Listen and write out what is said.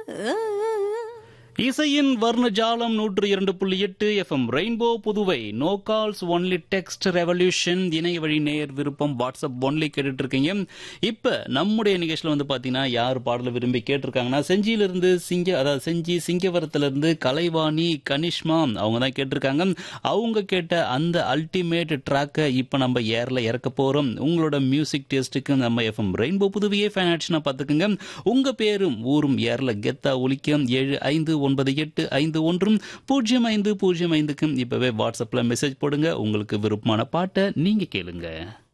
இசையின் வர்ணஜாலம் நூற்று இரண்டு புள்ளி எட்டு FM rainbow Puduvai no calls only text revolution இணைய வழி நேர் விருப்பம் வாட்ஸ்அப் ஒன்லி கேட்டுட்டு இருக்கீங்க இப்ப நம்முடைய நிகழ்ச்சியில வந்து பாத்தீங்கன்னா யார் பாடல விரும்பி கேட்டிருக்காங்கன்னா செஞ்சியிலிருந்து சிங்க அதாவது செஞ்சி சிங்கவரத்துல இருந்து கலைவாணி கனிஷ்மா அவங்க தான் கேட்டிருக்காங்க அவங்க கேட்ட அந்த அல்டிமேட் ட்ராக்கை இப்ப நம்ம ஏர்ல இறக்க போறோம் உங்களோட மியூசிக் டேஸ்ட்டுக்கு நம்ம எஃப்எம் ரெயின்போ புதுவையே ஃபேன் ஆக்ஷனா பார்த்துக்குங்க உங்க பேரும் ஊரும் ஏர்ல கெத்தா ஒலிக்க ஏழு ஐந்து ஒன்பது எட்டு ஐந்து ஒன்றும் பூஜ்ஜியம் ஐந்து பூஜ்ஜியம் ஐந்துக்கும் இப்பவே வாட்ஸ்அப்ல மெசேஜ் போடுங்க உங்களுக்கு விருப்பமான பாட்டை நீங்க கேளுங்க